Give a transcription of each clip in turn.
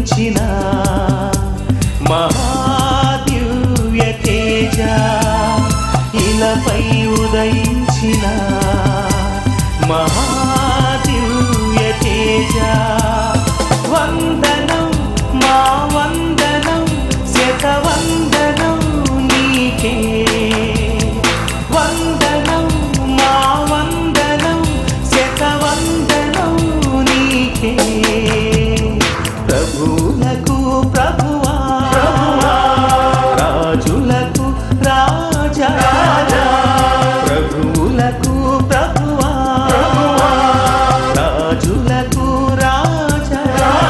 ఉదయించిన మహాదివ్య తేజ ఇలపై ఉదయించిన మహాదివ్య తేజ వందనం మా వందనం శతవందనం నీకే వందనం మా వందనం శతవందనం నీకే ప్రభువులకు ప్రభువా రాజులకు రాజా ప్రభువులకు ప్రభువా రాజులకు రాజా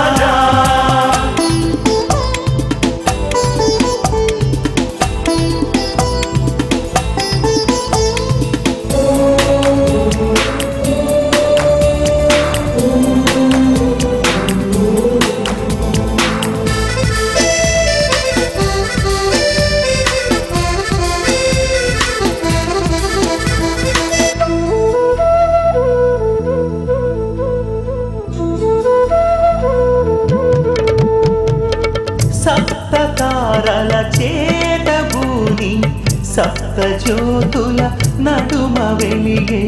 సప్త తారల చేత భూని సప్త జ్యోతుల నడుమ వెలిగే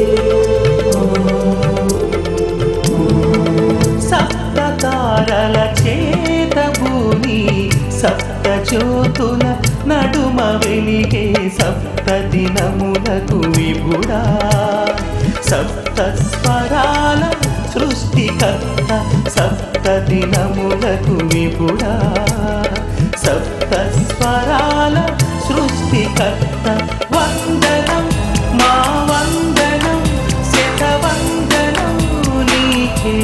సప్త తారల చేత భూని సప్త జ్యోతుల నడుమ వెలిగే సప్త దినములకు విభుడా సప్త స్వరాల సృష్టికర్త సప్త దినములకు విభుడా సప్త స్వరాల సృష్టికర్త వందనం మా వందనం శతవందనం నీకే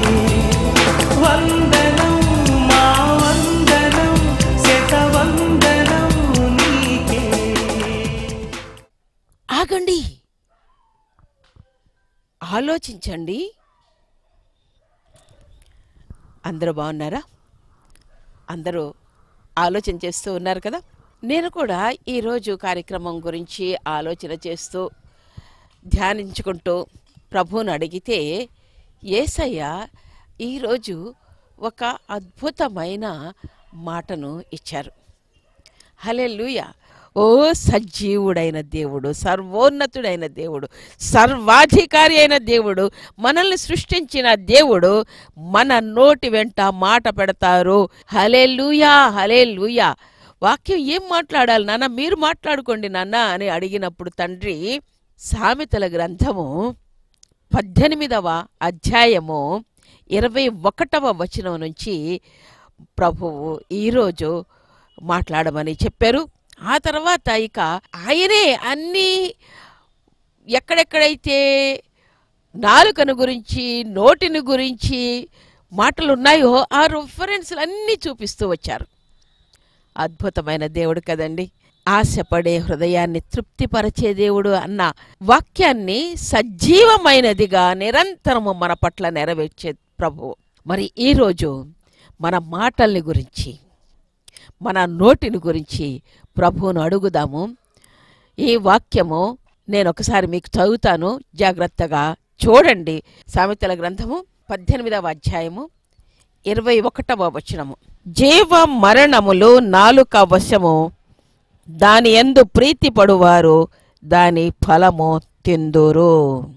వందనం మా వందనం శతవందనం నీకే ఆగండి ఆలోచించండి అందరూ బాగున్నారా అందరూ ఆలోచన చేస్తూ ఉన్నారు కదా నేను కూడా ఈరోజు కార్యక్రమం గురించి ఆలోచన చేస్తూ ధ్యానించుకుంటూ ప్రభువుని అడిగితే ఏసయ్య ఈరోజు ఒక అద్భుతమైన మాటను ఇచ్చారు హలెలూయ ఓ సజీవుడైన దేవుడు సర్వోన్నతుడైన దేవుడు సర్వాధికారి అయిన దేవుడు మనల్ని సృష్టించిన దేవుడు మన నోటి వెంట మాట పెడతారు హలెలూయా హలెలూయా వాక్యం ఏం మాట్లాడాలి నాన్న మీరు మాట్లాడుకోండి నాన్న అని అడిగినప్పుడు తండ్రి సామెతల గ్రంథము పద్దెనిమిదవ అధ్యాయము ఇరవై ఒకటవ వచనం నుంచి ప్రభువు ఈరోజు మాట్లాడమని చెప్పారు ఆ తర్వాత ఇక ఆయనే అన్నీ ఎక్కడెక్కడైతే నాలుకను గురించి నోటిని గురించి మాటలు ఉన్నాయో ఆ రిఫరెన్స్లు అన్నీ చూపిస్తూ వచ్చారు అద్భుతమైన దేవుడు కదండి ఆశపడే హృదయాన్ని తృప్తిపరచే దేవుడు అన్న వాక్యాన్ని సజీవమైనదిగా నిరంతరము మన పట్ల నెరవేర్చే ప్రభువు మరి ఈరోజు మన మాటల్ని గురించి మన నోటిని గురించి ప్రభువును అడుగుదాము ఈ వాక్యము నేను ఒకసారి మీకు చదువుతాను జాగ్రత్తగా చూడండి సామెతల గ్రంథము పద్దెనిమిదవ అధ్యాయము ఇరవై ఒకటవ వచనము జీవ మరణములు నాలుక వశము దాని ఎందు ప్రీతి పడువారు దాని ఫలము తిందురు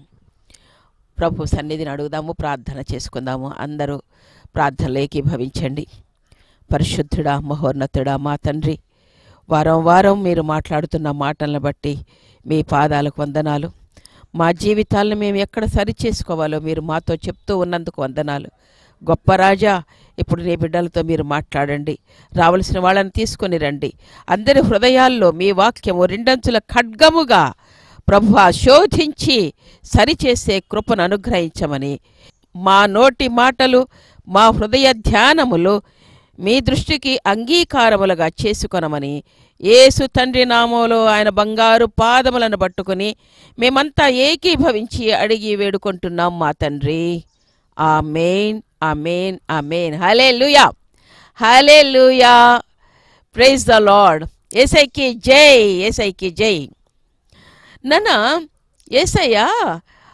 ప్రభు సన్నిధిని అడుగుదాము ప్రార్థన చేసుకుందాము అందరూ ప్రార్థనలు ఏకీభవించండి పరిశుద్ధుడా మహోన్నతుడా మా తండ్రి వారం వారం మీరు మాట్లాడుతున్న మాటలను బట్టి మీ పాదాలకు వందనాలు మా జీవితాలను మేము ఎక్కడ సరిచేసుకోవాలో మీరు మాతో చెప్తూ ఉన్నందుకు వందనాలు గొప్ప రాజా ఇప్పుడు నీ బిడ్డలతో మీరు మాట్లాడండి రావలసిన వాళ్ళని తీసుకొని రండి అందరి హృదయాల్లో మీ వాక్యము రెండంచుల ఖడ్గముగా ప్రభు శోధించి సరిచేసే కృపను అనుగ్రహించమని మా నోటి మాటలు మా హృదయ ధ్యానములు మీ దృష్టికి అంగీకారములుగా చేసుకొనమని యేసు తండ్రి నామంలో ఆయన బంగారు పాదములను పట్టుకుని మేమంతా ఏకీభవించి అడిగి వేడుకుంటున్నాం మా తండ్రి ఆ మెయిన్ ఆ మెయిన్ ఆ మెయిన్ హలే లూయా హలే లూయా ప్రైజ్ ద లార్డ్ ఏసైకి జై ఏసైకి జై నన్న ఏసయ్య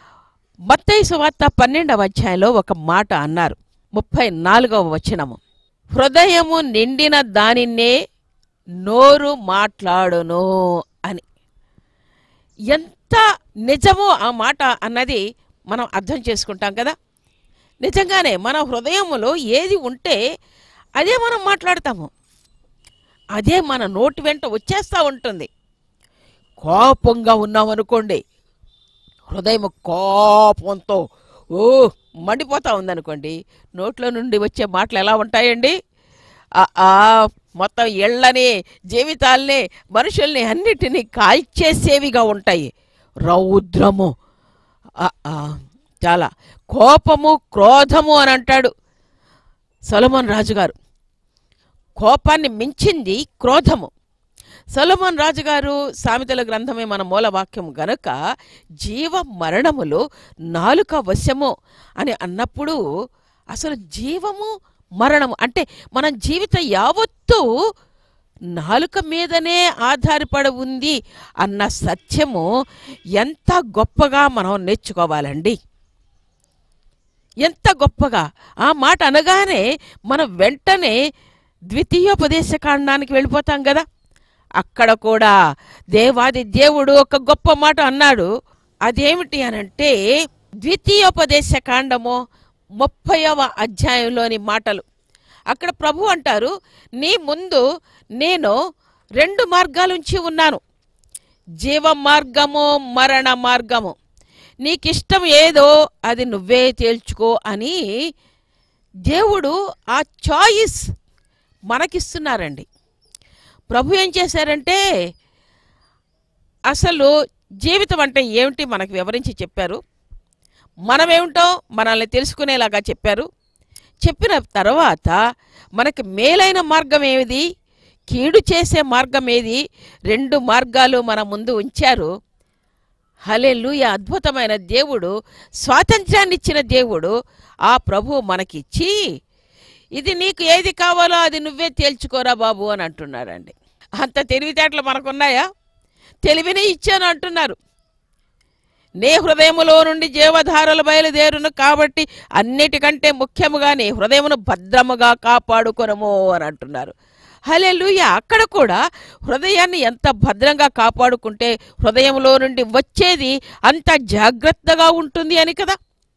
మత్తయి సువార్త పన్నెండవ అధ్యాయంలో ఒక మాట అన్నారు ముప్పై నాలుగవ వచనము హృదయము నిండిన దానినే నోరు మాట్లాడును అని ఎంత నిజమో ఆ మాట అన్నది మనం అర్థం చేసుకుంటాం కదా నిజంగానే మన హృదయములో ఏది ఉంటే అదే మనం మాట్లాడతాము అదే మన నోటి వెంట వచ్చేస్తూ ఉంటుంది కోపంగా ఉన్నామనుకోండి హృదయం కోపంతో ఓ మండిపోతా ఉందనుకోండి నోట్లో నుండి వచ్చే మాటలు ఎలా ఉంటాయండి ఆ, ఆ, మొత్తం ఇళ్ళని జీవితాల్ని మనుషుల్ని అన్నిటినీ కాల్చేసేవిగా ఉంటాయి రౌద్రము ఆ, ఆ, చాలా కోపము క్రోధము అని అంటాడు సొలమన్ రాజుగారు కోపాన్ని మించింది క్రోధము సొలమన్ రాజుగారు సామెతల గ్రంథమే మన మూల వాక్యం గనుక జీవ మరణములు నాలుక వశము అని అన్నప్పుడు అసలు జీవము మరణము అంటే మన జీవిత యావత్తు నాలుక మీదనే ఆధారపడి ఉంది అన్న సత్యము ఎంత గొప్పగా మనం నేర్చుకోవాలండి ఎంత గొప్పగా ఆ మాట అనగానే మనం వెంటనే ద్వితీయోపదేశ కాండానికి వెళ్ళిపోతాం కదా అక్కడ కూడా దేవాది దేవుడు ఒక గొప్ప మాట అన్నాడు అదేమిటి అనంటే ద్వితీయోపదేశ కాండము ముప్పైవ అధ్యాయంలోని మాటలు అక్కడ ప్రభు అంటారు నీ ముందు నేను రెండు మార్గాలుంచి ఉన్నాను జీవ మార్గము మరణ మార్గము నీకిష్టం ఏదో అది నువ్వే తేల్చుకో అని దేవుడు ఆ చాయిస్ మనకిస్తున్నారండి ప్రభు ఏం చేశారంటే అసలు జీవితం అంటే ఏమిటి మనకు వివరించి చెప్పారు మనమేమిటో మనల్ని తెలుసుకునేలాగా చెప్పారు చెప్పిన తర్వాత మనకి మేలైన మార్గం ఏది కీడు చేసే మార్గం ఏది రెండు మార్గాలు మన ముందు ఉంచారు హలెలుయ అద్భుతమైన దేవుడు స్వాతంత్ర్యాన్ని ఇచ్చిన దేవుడు ఆ ప్రభు మనకిచ్చి ఇది నీకు ఏది కావాలో అది నువ్వే తేల్చుకోరా బాబు అని అంటున్నారండి అంత తెలివితేటలు మనకున్నాయా తెలివిని ఇచ్చాను అంటున్నారు నీ హృదయములో నుండి జీవధారలు బయలుదేరును కాబట్టి అన్నిటికంటే ముఖ్యముగా నీ హృదయమును భద్రముగా కాపాడుకొనము అని అంటున్నారు హలెలుయ అక్కడ కూడా హృదయాన్ని ఎంత భద్రంగా కాపాడుకుంటే హృదయంలో నుండి వచ్చేది అంత జాగ్రత్తగా ఉంటుంది అని కదా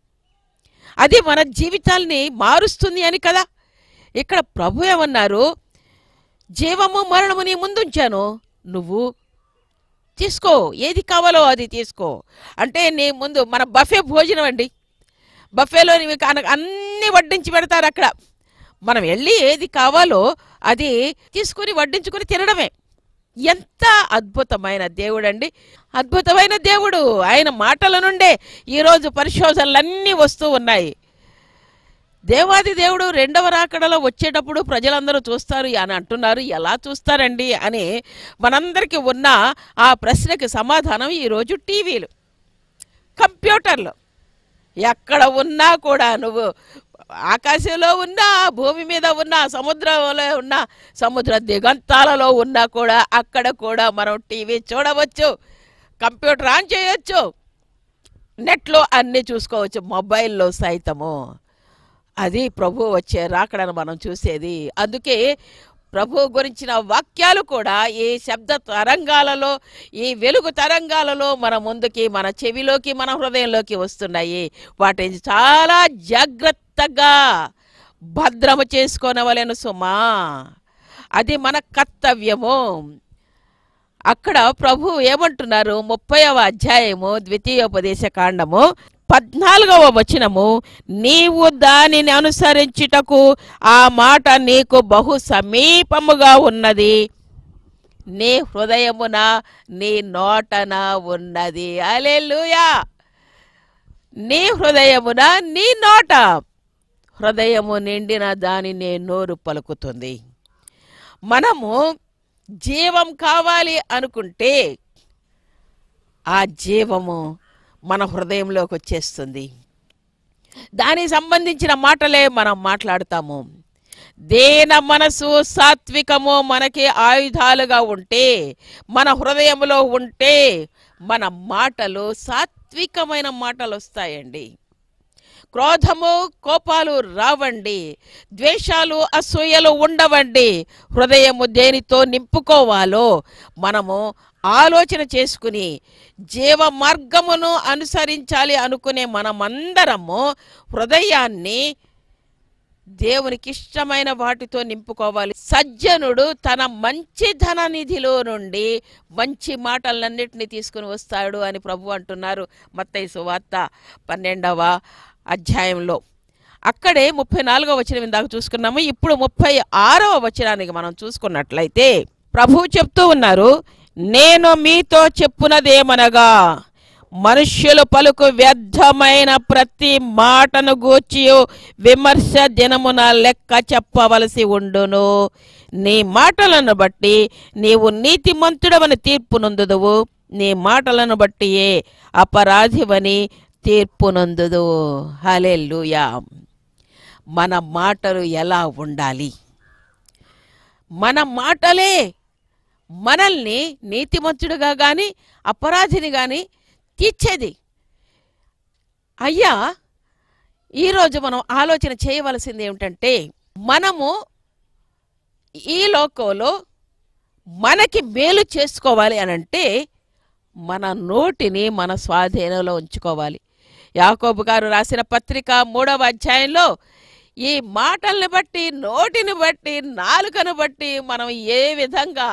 అది మన జీవితాల్ని మారుస్తుంది అని కదా ఇక్కడ ప్రభు ఏమన్నారు జీవము మరణము నీ ముందుంచాను నువ్వు తీసుకో ఏది కావాలో అది తీసుకో అంటే నీ ముందు మన బఫే భోజనం అండి బఫేలో నీకు కన- అన్ని వడ్డించి పెడతారు అక్కడ మనం వెళ్ళి ఏది కావాలో అది తీసుకుని వడ్డించుకుని తినడమే ఎంత అద్భుతమైన దేవుడు అండి అద్భుతమైన దేవుడు ఆయన మాటల నుండే ఈరోజు పరిశోధనలన్నీ వస్తూ ఉన్నాయి దేవాది దేవుడు రెండవ రాకడలో వచ్చేటప్పుడు ప్రజలందరూ చూస్తారు అని అంటున్నారు ఎలా చూస్తారండి అని మనందరికీ ఉన్న ఆ ప్రశ్నకి సమాధానం ఈరోజు టీవీలు కంప్యూటర్లు ఎక్కడ ఉన్నా కూడా నువ్వు ఆకాశంలో ఉన్నా భూమి మీద ఉన్నా సముద్రంలో ఉన్నా సముద్ర దిగంతాలలో ఉన్నా కూడా అక్కడ కూడా మనం టీవీ చూడవచ్చు కంప్యూటర్ ఆన్ చేయొచ్చు నెట్లో అన్నీ చూసుకోవచ్చు మొబైల్లో సైతము అది ప్రభు వచ్చే రాకడను మనం చూసేది అందుకే ప్రభు గురించిన వాక్యాలు కూడా ఈ శబ్ద తరంగాలలో ఈ వెలుగు తరంగాలలో మన ముందుకి మన చెవిలోకి మన హృదయంలోకి వస్తున్నాయి వాటిని చాలా జాగ్రత్తగా భద్రము చేసుకోనవలెను సుమా అది మన కర్తవ్యము అక్కడ ప్రభు ఏమంటున్నారు ముప్పైవ అధ్యాయము ద్వితీయోపదేశ కాండము పద్నాలుగవ వచనము నీవు దానిని అనుసరించుటకు ఆ మాట నీకు బహు సమీపముగా ఉన్నది నీ హృదయమున నీ నోటన ఉన్నది అలెలుయా నీ హృదయమున నీ నోట హృదయము నిండిన దానిని నోరు పలుకుతుంది మనము జీవం కావాలి అనుకుంటే ఆ జీవము మన హృదయంలోకి వచ్చేస్తుంది దానికి సంబంధించిన మాటలే మనం మాట్లాడుతాము దేన మనసు సాత్వికము మనకి ఆయుధాలుగా ఉంటే మన హృదయంలో ఉంటే మన మాటలు సాత్వికమైన మాటలు వస్తాయండి క్రోధము కోపాలు రావండి ద్వేషాలు అసూయలు ఉండవండి హృదయము దేనితో నింపుకోవాలో మనము ఆలోచన చేసుకుని జీవ మార్గమును అనుసరించాలి అనుకునే మనమందరము హృదయాన్ని దేవునికి ఇష్టమైన వాటితో నింపుకోవాలి సజ్జనుడు తన మంచి ధన నిధిలో నుండి మంచి మాటలన్నిటిని తీసుకుని వస్తాడు అని ప్రభు అంటున్నారు మత్తయి సువార్త పన్నెండవ అధ్యాయంలో అక్కడే ముప్పై నాలుగవ వచనం ఇందాక చూసుకున్నాము ఇప్పుడు ముప్పై ఆరవ వచనానికి మనం చూసుకున్నట్లయితే ప్రభువు చెప్తూ ఉన్నారు నేను మీతో చెప్పునదేమనగా మనుష్యులు పలుకు వ్యర్థమైన ప్రతి మాటను గూర్చి విమర్శ దినమున లెక్క చెప్పవలసి ఉండును నీ మాటలను బట్టి నీవు నీతిమంతుడవని తీర్పు నొందుదువు నీ మాటలను బట్టియే అపరాధివని తీర్పు నొందుదు హలెల్లుయా మన మాటలు ఎలా ఉండాలి మన మాటలే మనల్ని నీతిమంతుడుగా కానీ అపరాధిని కానీ తీర్చేది అయ్యా ఈరోజు మనం ఆలోచన చేయవలసింది ఏమిటంటే మనము ఈ లోకంలో మనకి మేలు చేసుకోవాలి అని అంటే మన నోటిని మన స్వాధీనంలో ఉంచుకోవాలి యాకోబు గారు రాసిన పత్రిక మూడవ అధ్యాయంలో ఈ మాటల్ని బట్టి నోటిని బట్టి నాలుకను బట్టి మనం ఏ విధంగా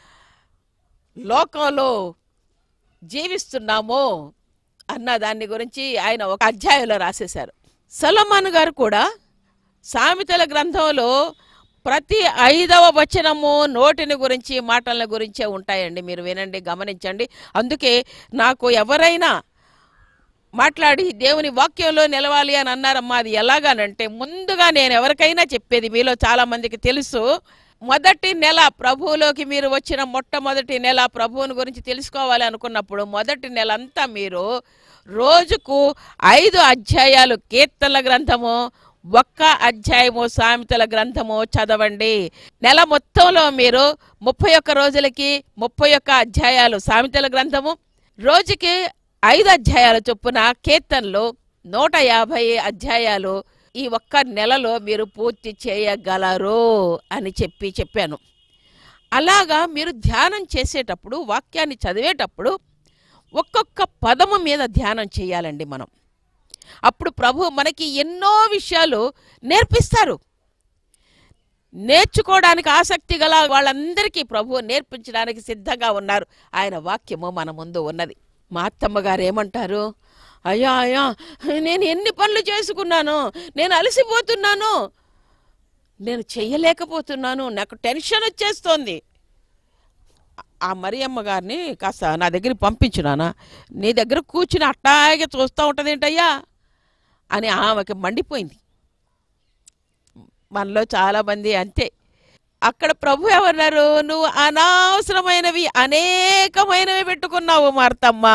లోకంలో జీవిస్తున్నామో అన్న దాని గురించి ఆయన ఒక అధ్యాయంలో రాసేశారు సలమాన్ గారు కూడా సామెతల గ్రంథంలో ప్రతి ఐదవ వచనము నోటిని గురించి మాటల గురించే ఉంటాయండి మీరు వినండి గమనించండి అందుకే నాకు ఎవరైనా మాట్లాడి దేవుని వాక్యంలో నిలవాలి అని అన్నారమ్మా అది ఎలాగానంటే ముందుగా నేను ఎవరికైనా చెప్పేది మీలో చాలా మందికి తెలుసు మొదటి నెల ప్రభువులోకి మీరు వచ్చిన మొట్టమొదటి నెల ప్రభువుని గురించి తెలుసుకోవాలి అనుకున్నప్పుడు మొదటి నెల అంతా మీరు రోజుకు ఐదు అధ్యాయాలు కీర్తనల గ్రంథము ఒక్క అధ్యాయము సామెతల గ్రంథము చదవండి నెల మొత్తంలో మీరు ముప్పై ఒక్క రోజులకి ముప్పై ఒక్క అధ్యాయాలు సామెతల గ్రంథము రోజుకి ఐదు అధ్యాయాల చొప్పున కీర్తనలు నూట యాభై అధ్యాయాలు ఈ ఒక్క నెలలో మీరు పూర్తి చేయగలరు అని చెప్పి చెప్పాను అలాగా మీరు ధ్యానం చేసేటప్పుడు వాక్యాన్ని చదివేటప్పుడు ఒక్కొక్క పదము మీద ధ్యానం చేయాలండి మనం అప్పుడు ప్రభు మనకి ఎన్నో విషయాలు నేర్పిస్తారు నేర్చుకోవడానికి ఆసక్తి గల వాళ్ళందరికీ ప్రభు నేర్పించడానికి సిద్ధంగా ఉన్నారు ఆయన వాక్యము మన ముందు ఉన్నది మా అత్తమ్మ గారు ఏమంటారు అయ్యా అయ్యా నేను ఎన్ని పనులు చేసుకున్నాను నేను అలసిపోతున్నాను నేను చెయ్యలేకపోతున్నాను నాకు టెన్షన్ వచ్చేస్తోంది ఆ మరియమ్మ గారిని కాస్త నా దగ్గరికి పంపించు నాన్న నీ దగ్గర కూర్చుని అట్టాగే చూస్తూ ఉంటుంది ఏంటయ్యా అని ఆమెకి మండిపోయింది మనలో చాలామంది అంతే అక్కడ ప్రభు ఏమన్నారు నువ్వు అనవసరమైనవి అనేకమైనవి పెట్టుకున్నావు మార్తమ్మ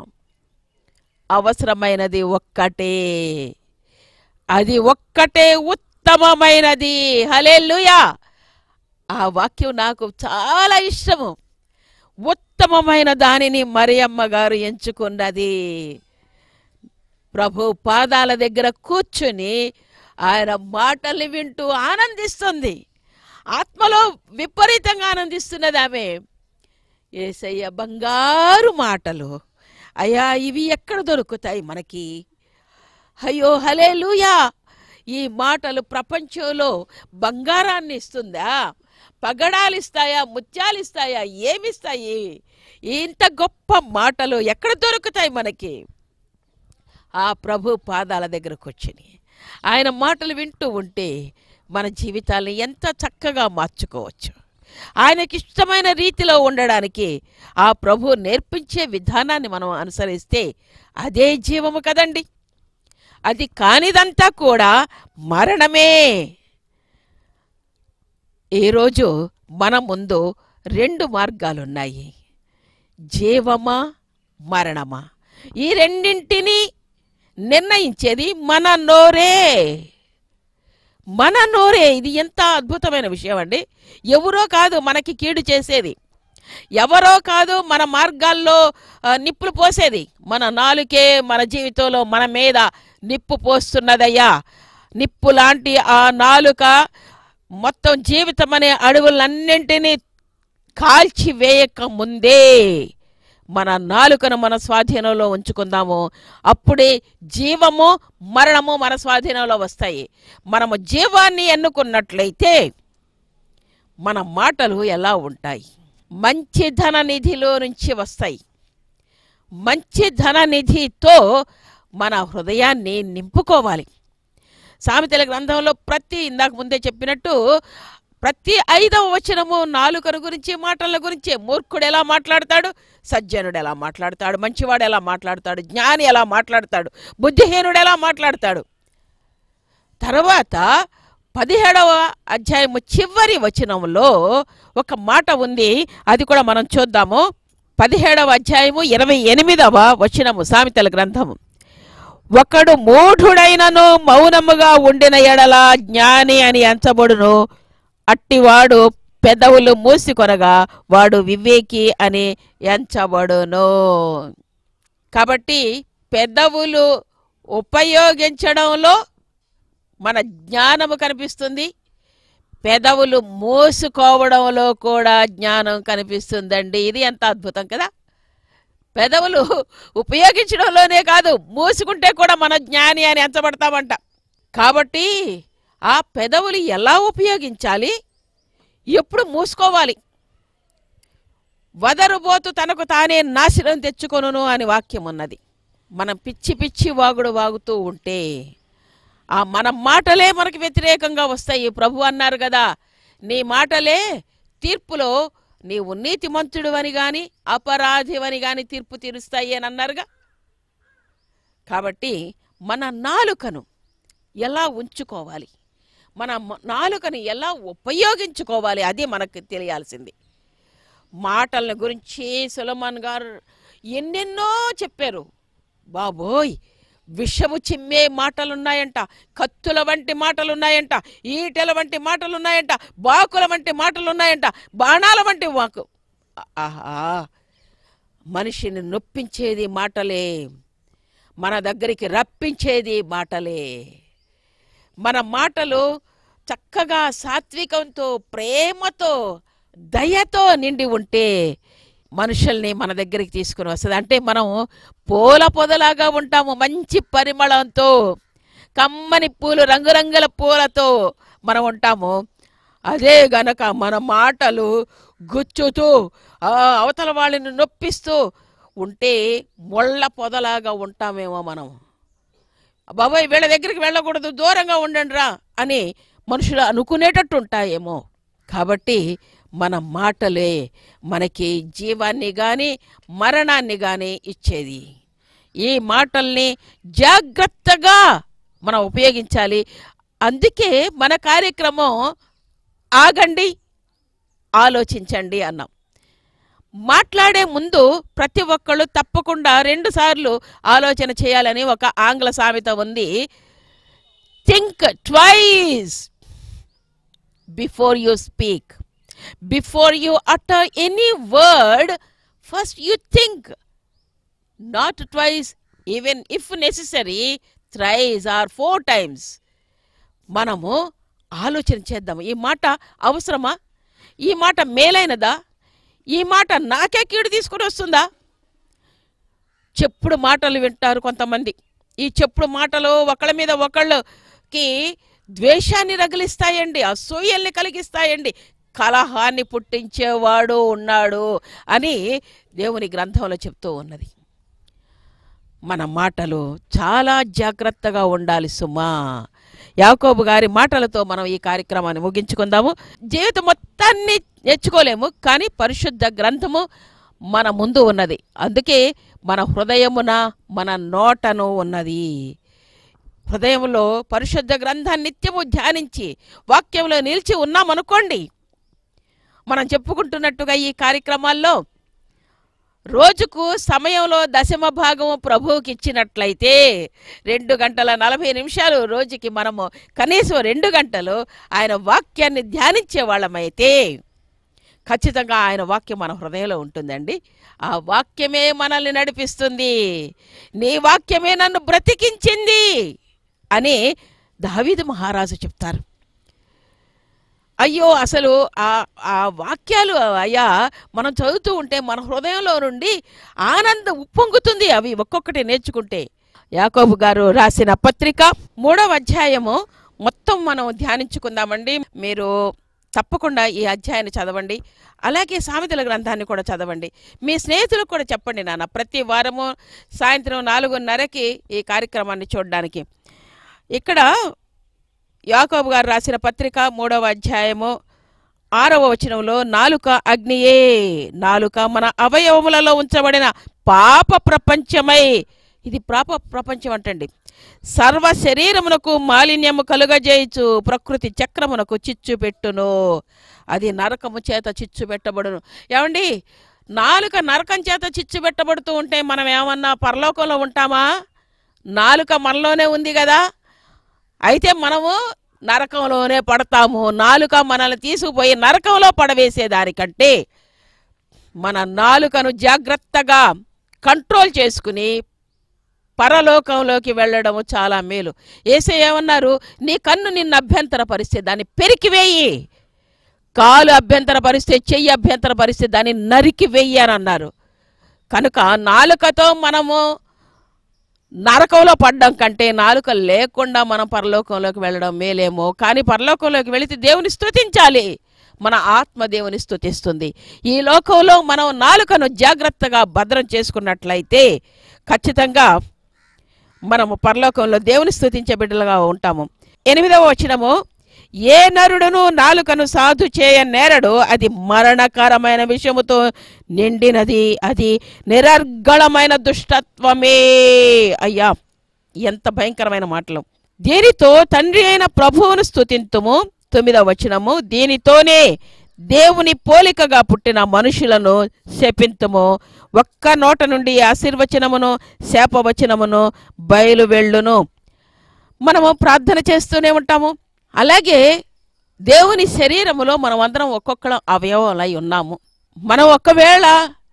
అవసరమైనది ఒక్కటే అది ఒక్కటే ఉత్తమమైనది హలేలుయా ఆ వాక్యం నాకు చాలా ఇష్టము ఉత్తమమైన దానిని మరియమ్మ గారు ఎంచుకున్నది ప్రభు పాదాల దగ్గర కూర్చుని ఆయన మాటల్ని వింటూ ఆనందిస్తుంది ఆత్మలో విపరీతంగా ఆనందిస్తున్నది ఆమె ఏసయ్య బంగారు మాటలు అయ్యా ఇవి ఎక్కడ దొరుకుతాయి మనకి అయ్యో హలేలుయా ఈ మాటలు ప్రపంచంలో బంగారాన్ని ఇస్తుందా పగడాలు ఇస్తాయా ముత్యాలు ఇస్తాయా ఏమిస్తాయి ఇంత గొప్ప మాటలు ఎక్కడ దొరుకుతాయి మనకి ఆ ప్రభు పాదాల దగ్గరకు వచ్చినాయి ఆయన మాటలు వింటూ ఉంటే మన జీవితాన్ని ఎంత చక్కగా మార్చుకోవచ్చు ఆయనకి ఇష్టమైన రీతిలో ఉండడానికి ఆ ప్రభు నేర్పించే విధానాన్ని మనం అనుసరిస్తే అదే జీవము కదండి అది కానిదంతా కూడా మరణమే ఈరోజు మన ముందు రెండు మార్గాలున్నాయి జీవమా మరణమా ఈ రెండింటిని నిర్ణయించేది మన నోరే మన నోరే ఇది ఎంత అద్భుతమైన విషయం అండి ఎవరో కాదు మనకి కీడు చేసేది ఎవరో కాదు మన మార్గాల్లో ఆ, నిప్పులు పోసేది మన నాలుకే మన జీవితంలో మన మీద నిప్పు పోస్తున్నదయ్యా నిప్పు లాంటి ఆ నాలుక మొత్తం జీవితం అనే అడవులన్నింటినీ కాల్చి వేయక ముందే మన నాలుకను మన స్వాధీనంలో ఉంచుకుందాము అప్పుడే జీవము మరణము మన స్వాధీనంలో వస్తాయి మనము జీవాన్ని ఎన్నుకున్నట్లయితే మన మాటలు ఎలా ఉంటాయి మంచి ధన నిధిలో నుంచి వస్తాయి మంచి ధన నిధితో మన హృదయాన్ని నింపుకోవాలి సామెతల గ్రంథంలో ప్రతి ఇందాక ముందే చెప్పినట్టు ప్రతి ఐదవ వచనము నాలుకను గురించి మాటల గురించి మూర్ఖుడు ఎలా మాట్లాడతాడు సజ్జనుడు ఎలా మాట్లాడతాడు మంచివాడు ఎలా మాట్లాడతాడు జ్ఞాని ఎలా మాట్లాడతాడు బుద్ధిహీనుడు ఎలా మాట్లాడతాడు తర్వాత పదిహేడవ అధ్యాయము చివరి వచనంలో ఒక మాట ఉంది అది కూడా మనం చూద్దాము పదిహేడవ అధ్యాయము ఇరవై ఎనిమిదవ వచనము సామెతల గ్రంథము ఒకడు మూఢుడైనను మౌనముగా ఉండిన ఎడల జ్ఞాని అని ఎంచబడును అట్టివాడు పెదవులు మూసికొనగా వాడు వివేకి అని ఎంచబడును కాబట్టి పెదవులు ఉపయోగించడంలో మన జ్ఞానము కనిపిస్తుంది పెదవులు మోసుకోవడంలో కూడా జ్ఞానం కనిపిస్తుందండి ఇది ఎంత అద్భుతం కదా పెదవులు ఉపయోగించడంలోనే కాదు మూసుకుంటే కూడా మన జ్ఞాని అని ఎంచబడతామంట కాబట్టి ఆ పెదవులు ఎలా ఉపయోగించాలి ఎప్పుడు మూసుకోవాలి వదరుబోతు తనకు తానే నాశనం తెచ్చుకొనును అని వాక్యం ఉన్నది మనం పిచ్చి పిచ్చి వాగుడు వాగుతూ ఉంటే ఆ మన మాటలే మనకి వ్యతిరేకంగా వస్తాయి ప్రభు అన్నారు కదా నీ మాటలే తీర్పులో నీవు నీతిమంతుడు అని గాని అపరాధివని గాని తీర్పు తీరుస్తాయి అని అన్నారుగా కాబట్టి మన నాలుకను ఎలా ఉంచుకోవాలి మన మ- నాలుకను ఎలా ఉపయోగించుకోవాలి అది మనకు తెలియాల్సింది మాటల గురించి సులమాన్ గారు ఎన్నెన్నో చెప్పారు బాబోయ్ విషము చిమ్మే మాటలున్నాయంట కత్తుల వంటి మాటలున్నాయంట ఈటెల వంటి మాటలున్నాయంట బాకుల వంటి మాటలున్నాయంట బాణాల వంటి వాకు ఆహా మనిషిని నొప్పించేది మాటలే మన దగ్గరికి రప్పించేది మాటలే మన మాటలు చక్కగా సాత్వికంతో ప్రేమతో దయతో నిండి ఉంటే మనుషుల్ని మన దగ్గరికి తీసుకుని వస్తుంది అంటే మనం పూల పొదలాగా ఉంటాము మంచి పరిమళంతో కమ్మని పూలు రంగురంగుల పూలతో మనం ఉంటాము అదే గనక మన మాటలు గుచ్చుతూ ఆ అవతల వాళ్ళని నొప్పిస్తూ ఉంటే ముళ్ళ పొదలాగా ఉంటామేమో మనం బాబాయ్ వీళ్ళ దగ్గరికి వెళ్ళకూడదు దూరంగా ఉండండి రా అని మనుషులు అనుకునేటట్టు ఉంటాయేమో కాబట్టి మన మాటలే మనకి జీవాన్ని కానీ మరణాన్ని కానీ ఇచ్చేది ఈ మాటల్ని జాగ్రత్తగా మనం ఉపయోగించాలి అందుకే మన కార్యక్రమం ఆగండి ఆలోచించండి అన్నాం మాట్లాడే ముందు ప్రతి ఒక్కళ్ళు తప్పకుండా రెండు సార్లు ఆలోచన చేయాలని ఒక ఆంగ్ల సామెత ఉంది think twice before you speak before you utter any word first you think not twice even if necessary thrice or four times మనము ఆలోచన చేద్దాం ఈ మాట అవసరమా ఈ మాట మేలైనదా ఈ మాట నాకే కీడు తీసుకుని వస్తుందా చెప్పుడు మాటలు వింటారు కొంతమంది ఈ చెప్పుడు మాటలు ఒకళ్ళ మీద ఒకళ్ళకి ద్వేషాన్ని రగిలిస్తాయండి అసూయల్ని కలిగిస్తాయండి కలహాన్ని పుట్టించేవాడు ఉన్నాడు అని దేవుని గ్రంథంలో చెప్తూ ఉన్నది మన మాటలు చాలా జాగ్రత్తగా ఉండాలి సుమా యాకోబు గారి మాటలతో మనం ఈ కార్యక్రమాన్ని ముగించుకుందాము జీవితం మొత్తాన్ని నేర్చుకోలేము కానీ పరిశుద్ధ గ్రంథము మన ముందు ఉన్నది అందుకే మన హృదయమున మన నోటను ఉన్నది హృదయంలో పరిశుద్ధ గ్రంథాన్ని నిత్యము ధ్యానించి వాక్యంలో నిలిచి ఉన్నామనుకోండి మనం చెప్పుకుంటున్నట్టుగా ఈ కార్యక్రమాల్లో రోజుకు సమయంలో దశమ భాగము ప్రభువుకి ఇచ్చినట్లయితే రెండు గంటల నలభై నిమిషాలు రోజుకి మనము కనీసం రెండు గంటలు ఆయన వాక్యాన్ని ధ్యానించే వాళ్ళమైతే ఖచ్చితంగా ఆయన వాక్యం మన హృదయంలో ఉంటుందండి ఆ వాక్యమే మనల్ని నడిపిస్తుంది నీ వాక్యమే నన్ను బ్రతికించింది అని దావీదు మహారాజు చెప్తారు అయ్యో అసలు ఆ ఆ వాక్యాలు అయ్యా మనం చదువుతూ ఉంటే మన హృదయంలో నుండి ఆనందం ఉప్పొంగుతుంది అవి ఒక్కొక్కటి నేర్చుకుంటే యాకోబు గారు రాసిన పత్రిక మూడవ అధ్యాయము మొత్తం మనం ధ్యానించుకుందామండి మీరు తప్పకుండా ఈ అధ్యాయాన్ని చదవండి అలాగే సామెతల గ్రంథాన్ని కూడా చదవండి మీ స్నేహితులకు కూడా చెప్పండి నాన్న ప్రతి వారము సాయంత్రం నాలుగున్నరకి ఈ కార్యక్రమాన్ని చూడడానికి ఇక్కడ యాకోబు గారు రాసిన పత్రిక మూడవ అధ్యాయము ఆరవ వచనంలో నాలుక అగ్నియే నాలుక మన అవయవములలో ఉంచబడిన పాప ప్రపంచమై ఇది పాప ప్రపంచం అంటండి సర్వ శరీరమునకు మాలిన్యము కలుగజేయచ్చు ప్రకృతి చక్రమునకు చిచ్చు పెట్టును అది నరకము చేత చిచ్చు పెట్టబడును ఏమండి నాలుక నరకం చేత చిచ్చు పెట్టబడుతూ ఉంటే మనం ఏమన్నా పరలోకంలో ఉంటామా నాలుక మనలోనే ఉంది కదా అయితే మనము నరకంలోనే పడతాము నాలుక మనల్ని తీసుకుపోయి నరకంలో పడవేసేదానికంటే మన నాలుకను జాగ్రత్తగా కంట్రోల్ చేసుకుని పరలోకంలోకి వెళ్ళడము చాలా మేలు ఏసే ఏమన్నారు నీ కన్ను నిన్ను అభ్యంతర పరిస్తే దాన్ని పెరికివేయి కాలు అభ్యంతర పరిస్తే చెయ్యి అభ్యంతర పరిస్తే దాన్ని నరికి వెయ్యి అని అన్నారు కనుక నాలుకతో మనము నరకంలో పడ్డం కంటే నాలుక లేకుండా మనం పరలోకంలోకి వెళ్ళడం మేలేమో కానీ పరలోకంలోకి వెళితే దేవుని స్తుతించాలి మన ఆత్మ దేవుని స్తుతిస్తుంది ఈ లోకంలో మనం నాలుకను జాగ్రత్తగా భద్రం చేసుకున్నట్లయితే ఖచ్చితంగా మనము పరలోకంలో దేవుని స్తుతించే బిడ్డలుగా ఉంటాము ఎనిమిదవ వచనము ఏ నరుడును నాలుకను సాధు చేయ నేరడు అది మరణకరమైన విషయముతో నిండినది అది నిరర్గళమైన దుష్టత్వమే అయ్యా ఎంత భయంకరమైన మాటలు దీనితో తండ్రి అయిన ప్రభువును స్తుతింతుము తొమ్మిదవ వచనము దీనితోనే దేవుని పోలికగా పుట్టిన మనుషులను శపింతుము ఒక్క నోట నుండి ఆశీర్వచనమును శాపవచనమును బయలు వెళ్ళును మనము ప్రార్థన చేస్తూనే ఉంటాము అలాగే దేవుని శరీరములో మనం అందరం ఒక్కొక్కళ్ళం అవయవమై ఉన్నాము మనం ఒకవేళ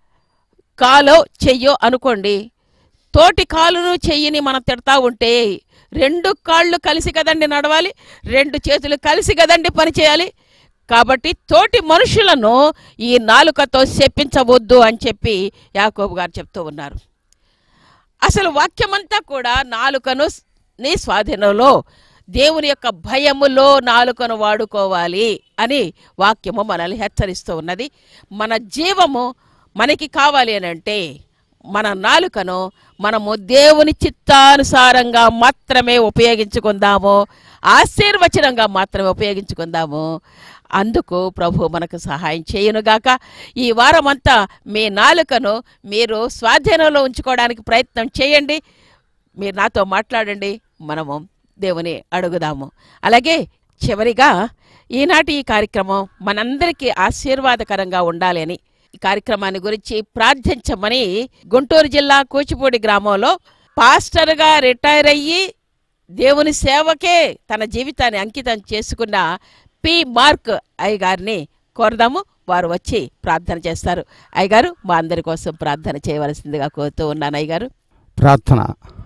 కాలో చెయ్యో అనుకోండి తోటి కాలును చెయ్యిని మనం తిడతా ఉంటే రెండు కాళ్ళు కలిసి కదండి నడవాలి రెండు చేతులు కలిసి కదండి పని చేయాలి కాబట్టి తోటి మనుషులను ఈ నాలుకతో శపించవద్దు అని చెప్పి యాకోబు గారు చెప్తూ ఉన్నారు అసలు వాక్యమంతా కూడా నాలుకను స్- నీ స్వాధీనంలో దేవుని యొక్క భయములో నాలుకను వాడుకోవాలి అని వాక్యము మనల్ని హెచ్చరిస్తూ ఉన్నది మన జీవము మనకి కావాలి అని అంటే మన నాలుకను మనము దేవుని చిత్తానుసారంగా మాత్రమే ఉపయోగించుకుందాము ఆశీర్వచనంగా మాత్రమే ఉపయోగించుకుందాము అందుకు ప్రభు మనకు సహాయం చేయునుగాక ఈ వారమంతా మీ నాలుకను మీరు స్వాధీనంలో ఉంచుకోవడానికి ప్రయత్నం చేయండి మీరు నాతో మాట్లాడండి మనము దేవుని అడుగుదాము అలాగే చివరిగా ఈనాటి ఈ కార్యక్రమం మనందరికీ ఆశీర్వాదకరంగా ఉండాలి అని ఈ కార్యక్రమాన్ని గురించి ప్రార్థించమని గుంటూరు జిల్లా కూచిపూడి గ్రామంలో పాస్టర్గా రిటైర్ అయ్యి దేవుని సేవకే తన జీవితాన్ని అంకితం చేసుకున్న పి మార్క్ అయ్య గారిని కోరదాము వారు వచ్చి ప్రార్థన చేస్తారు అయ్యగారు మా అందరి కోసం ప్రార్థన చేయవలసిందిగా కోరుతూ ఉన్నాను అయ్యగారు ప్రార్థన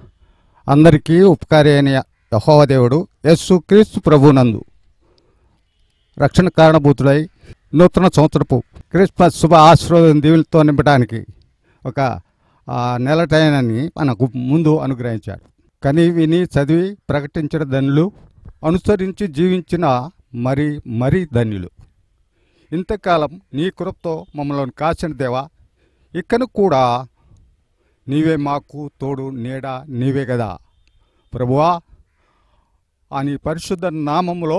అందరికీ ఉపకారి అయిన యహోవ దేవుడు యస్సు క్రీస్తు ప్రభునందు రక్షణ కారణభూతుడై నూతన సంవత్సరపు క్రిస్మస్ శుభ ఆశీర్వాదం దీవులతో నింపడానికి ఒక ఆ, నెల టైంని మనకు ముందు అనుగ్రహించాడు కని విని చదివి ప్రకటించిన ధనులు అనుసరించి జీవించిన మరి మరి ధన్యులు ఇంతకాలం నీ కృపతో మమ్మల్ని కాచిన దేవా ఇక్కను కూడా నీవే మాకు తోడు నీడ నీవే కదా ప్రభువా ఆ నీ పరిశుద్ధ నామములో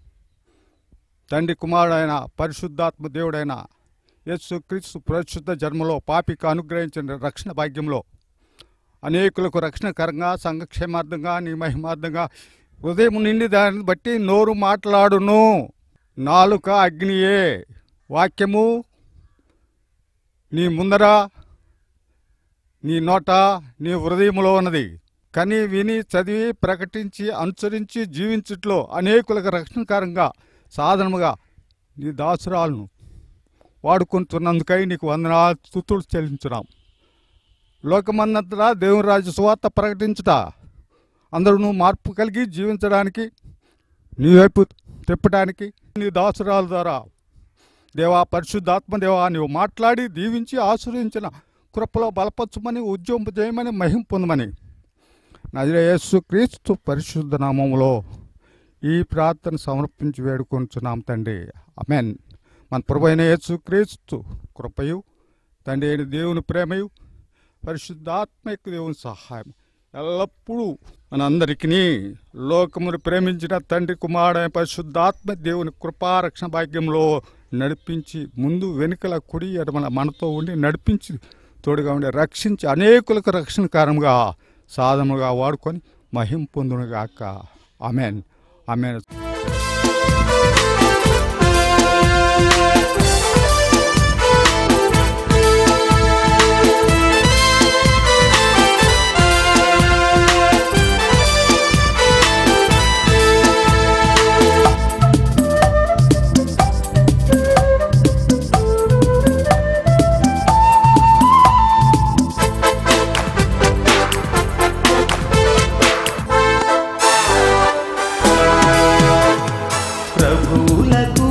తండ్రి కుమారుడైన పరిశుద్ధాత్మ దేవుడైన యేసు క్రీస్తు పరిశుద్ధ జన్మలో పాపికి అనుగ్రహించిన రక్షణ భాగ్యంలో అనేకులకు రక్షణకరంగా సంఘక్షేమార్థంగా నీ మహిమార్థంగా ఉదయం నిండి దాన్ని బట్టి నోరు మాట్లాడును నాలుక అగ్నియే వాక్యము నీ ముందర నీ నోట నీ హృదయములో ఉన్నది కని విని చదివి ప్రకటించి అనుసరించి జీవించుట్లో అనేకులకు రక్షణకరంగా సాధనముగా నీ దాసురాలను వాడుకుంటున్నందుకై నీకు వందనాలు స్తుతులు చెల్లించున్నాం లోకమన్నంతటా దేవుని రాజు సువార్త ప్రకటించుట అందరూ మార్పు కలిగి జీవించడానికి నీ వైపు తిప్పడానికి నీ దాసురాల ద్వారా దేవా పరిశుద్ధాత్మ దేవా నీవు మాట్లాడి దీవించి ఆశ్రయించిన కృపలో బలపరచమని ఉద్యమం చేయమని మహిం పొందమని నజరే యేసు క్రీస్తు పరిశుద్ధ నామములో ఈ ప్రార్థన సమర్పించి వేడుకొంచున్నాం తండ్రి అమెన్ మన ప్రభు అయిన యేసు క్రీస్తు కృపయు తండ్రి అయిన దేవుని ప్రేమయు పరిశుద్ధాత్మక దేవుని సహాయం ఎల్లప్పుడూ మనందరికీ లోకమును ప్రేమించిన తండ్రి కుమారుడైన పరిశుద్ధాత్మ దేవుని కృపారక్షణ భాగ్యంలో నడిపించి ముందు వెనుకల కుడి ఎడమల మనతో ఉండి నడిపించి తోడుగా ఉండి రక్షించి అనేకులకు రక్షణ కారణంగా సాధనగా వాడుకొని మహిం పొందునుగాక అమెన్ అమెన్ ప్రభువులకు